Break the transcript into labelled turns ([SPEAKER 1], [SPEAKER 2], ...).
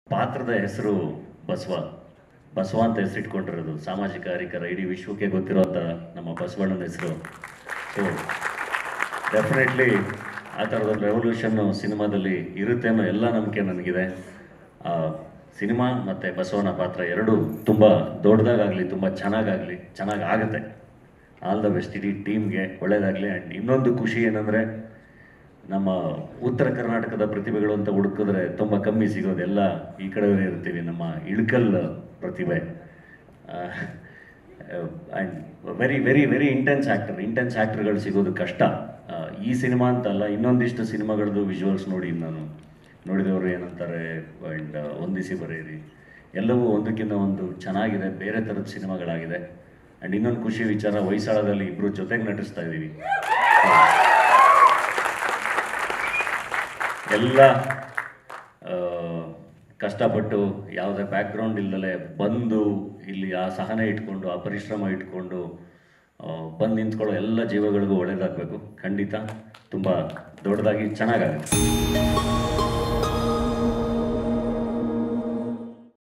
[SPEAKER 1] ಪಾತ್ರದ ಹೆಸರು ಬಸವ ಬಸವ ಅಂತ ಹೆಸರಿಟ್ಕೊಂಡಿರೋದು ಸಾಮಾಜಿಕ ಹರಿಕರ ಇಡೀ ವಿಶ್ವಕ್ಕೆ ಗೊತ್ತಿರೋಂಥ ನಮ್ಮ ಬಸವಣ್ಣನ ಹೆಸರು ಸೊ ಡೆಫಿನೆಟ್ಲಿ ಆ ಥರದೊಂದು ರೆವಲ್ಯೂಷನ್ನು ಸಿನಿಮಾದಲ್ಲಿ ಇರುತ್ತೆ ಅನ್ನೋ ಎಲ್ಲ ನಂಬಿಕೆ ನನಗಿದೆ ಆ, ಸಿನಿಮಾ ಮತ್ತು ಬಸವನ ಪಾತ್ರ ಎರಡೂ ತುಂಬ ದೊಡ್ಡದಾಗಲಿ ತುಂಬ ಚೆನ್ನಾಗಾಗಲಿ ಚೆನ್ನಾಗಿ ಆಗುತ್ತೆ ಆಲ್ ದ ಬೆಸ್ಟ್ ಇಡೀ ಟೀಮ್ಗೆ ಒಳ್ಳೇದಾಗಲಿ ಆ್ಯಂಡ್ ಇನ್ನೊಂದು ಖುಷಿ ಏನಂದರೆ ನಮ್ಮ ಉತ್ತರ ಕರ್ನಾಟಕದ ಪ್ರತಿಭೆಗಳು ಅಂತ ಹುಡುಕಿದ್ರೆ ತುಂಬ ಕಮ್ಮಿ ಸಿಗೋದು ಎಲ್ಲ ಈ ಕಡೆಯವರೇ ಇರ್ತೀವಿ ನಮ್ಮ ಇಳ್ಕಲ್ ಪ್ರತಿಭೆ and very very very intense actor intense ಆ್ಯಕ್ಟರ್ಗಳು ಸಿಗೋದು ಕಷ್ಟ ಆ, ಈ ಸಿನಿಮಾ ಅಂತಲ್ಲ ಇನ್ನೊಂದಿಷ್ಟು ಸಿನಿಮಾಗಳದ್ದು ವಿಜುವಲ್ಸ್ ನೋಡಿ ನಾನು ನೋಡಿದವರು ಏನಂತಾರೆ ಆ್ಯಂಡ್ ಒಂದಿಸಿ ಬರೆಯಿರಿ ಎಲ್ಲವೂ ಒಂದಕ್ಕಿಂತ ಒಂದು ಚೆನ್ನಾಗಿದೆ ಬೇರೆ ಥರದ ಸಿನಿಮಾಗಳಾಗಿದೆ ಆ್ಯಂಡ್ ಇನ್ನೊಂದು ಖುಷಿ ವಿಚಾರ ಹೊಯ್ಸಳದಲ್ಲಿ ಇಬ್ಬರು ಜೊತೆಗೆ ನಟಿಸ್ತಾ ಇದ್ದೀವಿ ಎಲ್ಲ ಆ, ಕಷ್ಟಪಟ್ಟು ಯಾವುದೇ ಬ್ಯಾಕ್ಗ್ರೌಂಡ್ ಇಲ್ದಲೆ ಬಂದು ಇಲ್ಲಿ ಆ ಸಹನೆ ಇಟ್ಕೊಂಡು ಆ ಪರಿಶ್ರಮ ಇಟ್ಕೊಂಡು ಬಂದು ನಿಂತ್ಕೊಳ್ಳೋ ಎಲ್ಲ ಜೀವಗಳಿಗೂ ಒಳ್ಳೇದಾಗಬೇಕು ಖಂಡಿತ ತುಂಬ ದೊಡ್ಡದಾಗಿ ಚೆನ್ನಾಗಾಗುತ್ತೆ